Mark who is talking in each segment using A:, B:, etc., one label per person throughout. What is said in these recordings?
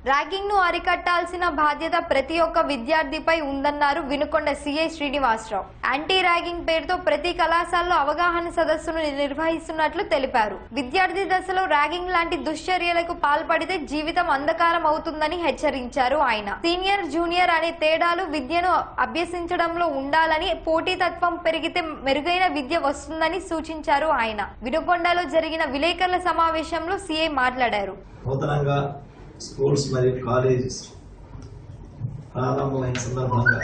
A: ragging ను అరికట్టాల్సిన బాధ్యత ప్రతి ఒక్క విద్యార్థిపై ఉందన్నారు Vinukonda CI Srinivasa Rao anti ragging పేరుతో ప్రతి కళాశాలలో అవగాహన సదస్సును నిర్వహిస్తున్నట్లు తెలిపారు విద్యార్థి దశలో ర్యాగింగ్ లాంటి దుశ్చర్యలకు పాల్పడితే జీవితం అంధకారం అవుతుందని హెచ్చరించారు ఆయన సీనియర్ జూనియర్ అనే తేడాలు విద్యను అభ్యసించడంలో ఉండాలని పోటీతత్వం పెరిగితే మెరుగైన విద్య వస్తుందని సూచించారు ఆయన వినుకొండలో జరిగిన విలేకరుల సమావేశంలో సీఐ మాట్లాడారు
B: నూతనంగా స్కూల్స్ మరియు కాలేజెస్ ప్రారంభమైన సందర్భంగా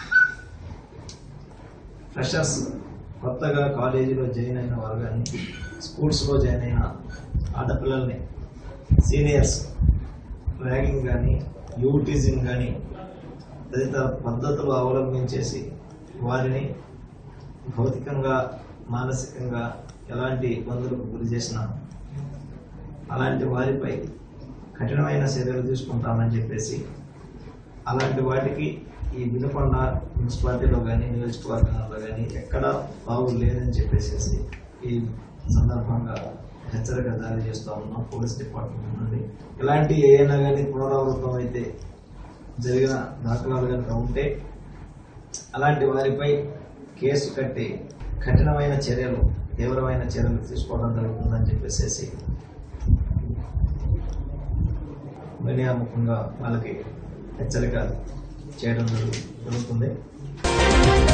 B: ఫ్రెషర్స్ కొత్తగా కాలేజీలో జాయిన్ అయిన వారు కానీ స్కూల్స్లో జాయిన్ అయిన ఆడపిల్లల్ని సీనియర్స్ ర్యాగింగ్ కానీ యూటీజింగ్ కానీ తదితర పద్ధతులు అవలంబించేసి వారిని భౌతికంగా మానసికంగా ఎలాంటి ఇబ్బందులకు గురి చేసినా అలాంటి వారిపై కఠినమైన చర్యలు తీసుకుంటామని చెప్పేసి అలాంటి వాటికి ఈ వినుకొండ మున్సిపాలిటీలో కానీ నియోజకవర్గంలో కానీ ఎక్కడ బాగు లేదని చెప్పేసి ఈ సందర్భంగా హెచ్చరిక జారీ చేస్తా ఉన్నాం పోలీస్ డిపార్ట్మెంట్ నుండి ఇలాంటి ఏదైనా కానీ పునరావృతం అయితే జరిగిన దాఖలాలు కనుక ఉంటే అలాంటి వారిపై కేసు కట్టి కఠినమైన చర్యలు తీవ్రమైన చర్యలు తీసుకోవడం జరుగుతుందని చెప్పేసి వినయాముఖంగా వాళ్ళకి హెచ్చరిక చేయడం జరుగు- జరుగుతుంది